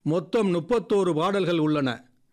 மொத்தம் முப்பத்தோரு பாடல்கள் உள்ளன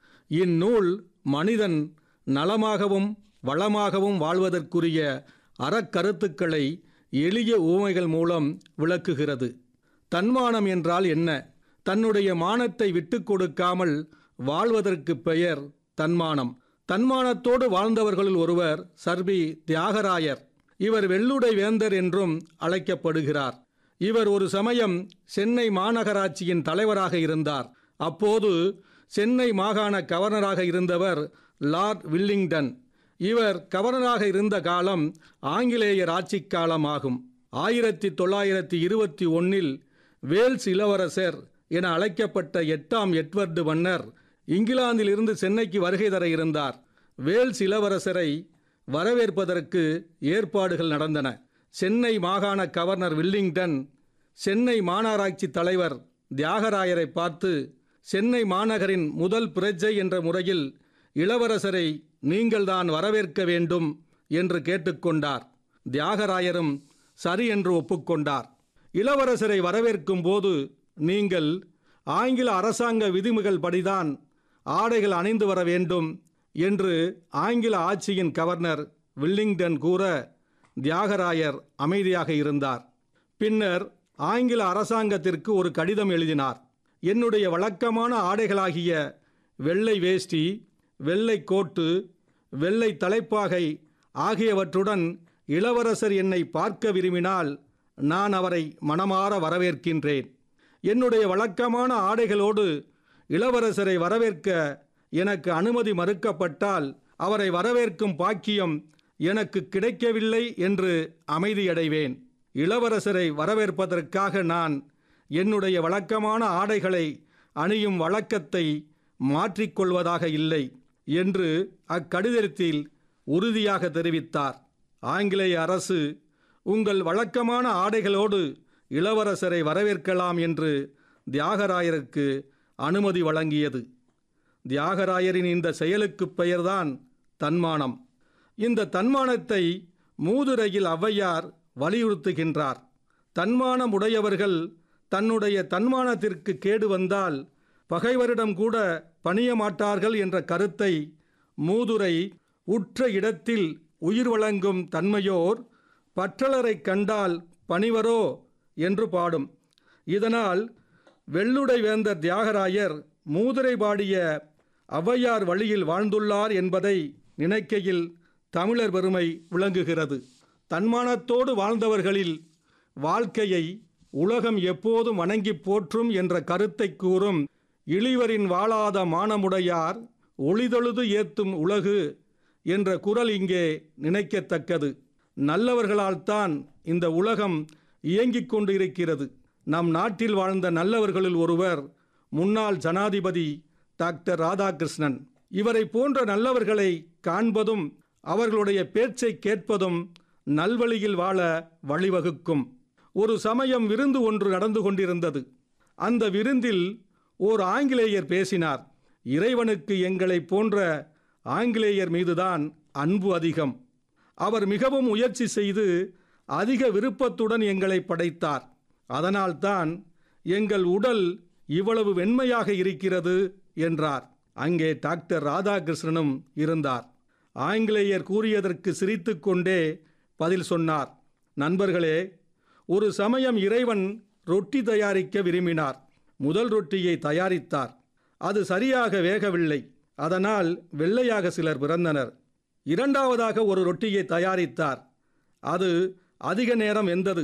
இந்நூல் மனிதன் நலமாகவும் வளமாகவும் வாழ்வதற்குரிய அறக்கருத்துக்களை எளிய உவமைகள் மூலம் விளக்குகிறது தன்மானம் என்றால் என்ன தன்னுடைய மானத்தை விட்டுக் கொடுக்காமல் வாழ்வதற்கு பெயர் தன்மானம் தன்மானத்தோடு வாழ்ந்தவர்களுள் ஒருவர் சர்பி தியாகராயர் இவர் வெள்ளுடை வேந்தர் என்றும் அழைக்கப்படுகிறார் இவர் ஒரு சமயம் சென்னை மாநகராட்சியின் தலைவராக இருந்தார் அப்போது சென்னை மாகாண கவர்னராக இருந்தவர் லார்ட் வில்லிங்டன் இவர் கவர்னராக இருந்த காலம் ஆங்கிலேயர் ஆட்சி காலம் ஆகும் ஆயிரத்தி தொள்ளாயிரத்தி இருபத்தி ஒன்னில் வேல்ஸ் இளவரசர் என அழைக்கப்பட்ட எட்டாம் எட்வர்டு மன்னர் இங்கிலாந்திலிருந்து சென்னைக்கு வருகை தர இருந்தார் வேல்ஸ் இளவரசரை வரவேற்பதற்கு ஏற்பாடுகள் நடந்தன சென்னை மாகாண கவர்னர் வில்லிங்டன் சென்னை மாநகராட்சி தலைவர் தியாகராயரை பார்த்து சென்னை மாநகரின் முதல் பிரஜை என்ற முறையில் இளவரசரை நீங்கள்தான் வரவேற்க வேண்டும் என்று கேட்டுக்கொண்டார் தியாகராயரும் சரி என்று ஒப்புக்கொண்டார் இளவரசரை வரவேற்கும் போது நீங்கள் ஆங்கில அரசாங்க விதிமுகள் படிதான் ஆடைகள் அணிந்து வர வேண்டும் என்று ஆங்கில ஆட்சியின் கவர்னர் வில்லிங்டன் கூற தியாகராயர் அமைதியாக இருந்தார் பின்னர் ஆங்கில அரசாங்கத்திற்கு ஒரு கடிதம் எழுதினார் என்னுடைய வழக்கமான ஆடைகளாகிய வெள்ளை வேஷ்டி வெள்ளை கோட்டு வெள்ளை தலைப்பாகை ஆகியவற்றுடன் இளவரசர் என்னை பார்க்க விரும்பினால் நான் அவரை மனமாற வரவேற்கின்றேன் என்னுடைய வழக்கமான ஆடைகளோடு இளவரசரை வரவேற்க எனக்கு அனுமதி மறுக்கப்பட்டால் அவரை வரவேற்கும் பாக்கியம் எனக்கு கிடைக்கவில்லை என்று அமைதியடைவேன் இளவரசரை வரவேற்பதற்காக நான் என்னுடைய வழக்கமான ஆடைகளை அணியும் வழக்கத்தை மாற்றிக்கொள்வதாக இல்லை என்று அக்கடிதத்தில் உறுதியாக தெரிவித்தார் ஆங்கிலேய அரசு உங்கள் வழக்கமான ஆடைகளோடு இளவரசரை வரவேற்கலாம் என்று தியாகராயருக்கு அனுமதி வழங்கியது தியாகராயரின் இந்த செயலுக்கு பெயர்தான் தன்மானம் இந்த தன்மானத்தை மூதுரையில் ஔவையார் வலியுறுத்துகின்றார் தன்மானம் உடையவர்கள் தன்னுடைய தன்மானத்திற்கு கேடு வந்தால் பகைவரிடம் கூட பணிய மாட்டார்கள் என்ற கருத்தை மூதுரை உற்ற இடத்தில் உயிர் வழங்கும் தன்மையோர் பற்றலரை கண்டால் பணிவரோ என்று பாடும் இதனால் வெள்ளுடை வேந்தர் தியாகராயர் மூதுரை பாடிய ஔவையார் வழியில் வாழ்ந்துள்ளார் என்பதை நினைக்கையில் தமிழர் பெருமை விளங்குகிறது தன்மானத்தோடு வாழ்ந்தவர்களில் வாழ்க்கையை உலகம் எப்போதும் வணங்கி போற்றும் என்ற கருத்தை கூறும் இழிவரின் வாழாத மானமுடையார் ஒளிதொழுது ஏத்தும் உலகு என்ற குரல் இங்கே நினைக்கத்தக்கது நல்லவர்களால் தான் இந்த உலகம் இயங்கிக் கொண்டு இருக்கிறது நம் நாட்டில் வாழ்ந்த நல்லவர்களில் ஒருவர் முன்னாள் ஜனாதிபதி டாக்டர் ராதாகிருஷ்ணன் இவரை போன்ற நல்லவர்களை காண்பதும் அவர்களுடைய பேச்சை கேட்பதும் நல்வழியில் வாழ வழிவகுக்கும் ஒரு சமயம் விருந்து ஒன்று நடந்து கொண்டிருந்தது அந்த விருந்தில் ஓர் ஆங்கிலேயர் பேசினார் இறைவனுக்கு எங்களை போன்ற ஆங்கிலேயர் மீதுதான் அன்பு அதிகம் அவர் மிகவும் முயற்சி செய்து அதிக விருப்பத்துடன் எங்களை படைத்தார் அதனால்தான் எங்கள் உடல் இவ்வளவு வெண்மையாக இருக்கிறது என்றார் அங்கே டாக்டர் ராதாகிருஷ்ணனும் இருந்தார் ஆங்கிலேயர் கூறியதற்கு சிரித்துக்கொண்டே பதில் சொன்னார் நண்பர்களே ஒரு சமயம் இறைவன் ரொட்டி தயாரிக்க விரும்பினார் முதல் ரொட்டியை தயாரித்தார் அது சரியாக வேகவில்லை அதனால் வெள்ளையாக சிலர் பிறந்தனர் இரண்டாவதாக ஒரு ரொட்டியை தயாரித்தார் அது அதிக நேரம் வெந்தது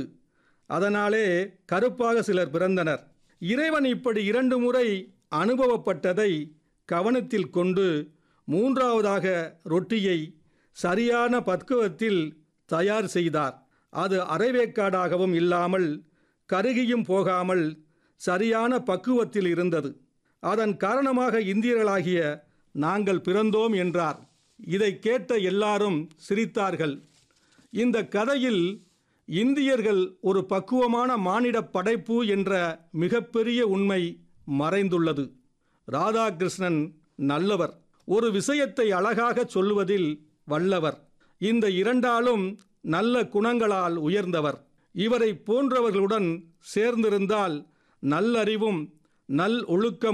அதனாலே கருப்பாக சிலர் பிறந்தனர் இறைவன் இப்படி இரண்டு முறை அனுபவப்பட்டதை கவனத்தில் கொண்டு மூன்றாவதாக ரொட்டியை சரியான பக்குவத்தில் தயார் செய்தார் அது அரைவேக்காடாகவும் இல்லாமல் கருகியும் போகாமல் சரியான பக்குவத்தில் இருந்தது அதன் காரணமாக இந்தியர்களாகிய நாங்கள் பிறந்தோம் என்றார் இதை கேட்ட எல்லாரும் சிரித்தார்கள் இந்த கதையில் இந்தியர்கள் ஒரு பக்குவமான மானிட படைப்பு என்ற மிகப்பெரிய உண்மை மறைந்துள்ளது ராதாகிருஷ்ணன் நல்லவர் ஒரு விஷயத்தை அழகாக சொல்லுவதில் வல்லவர் இந்த இரண்டாலும் நல்ல குணங்களால் உயர்ந்தவர் இவரை போன்றவர்களுடன் சேர்ந்திருந்தால் நல்லறிவும் நல் ஒழுக்கம்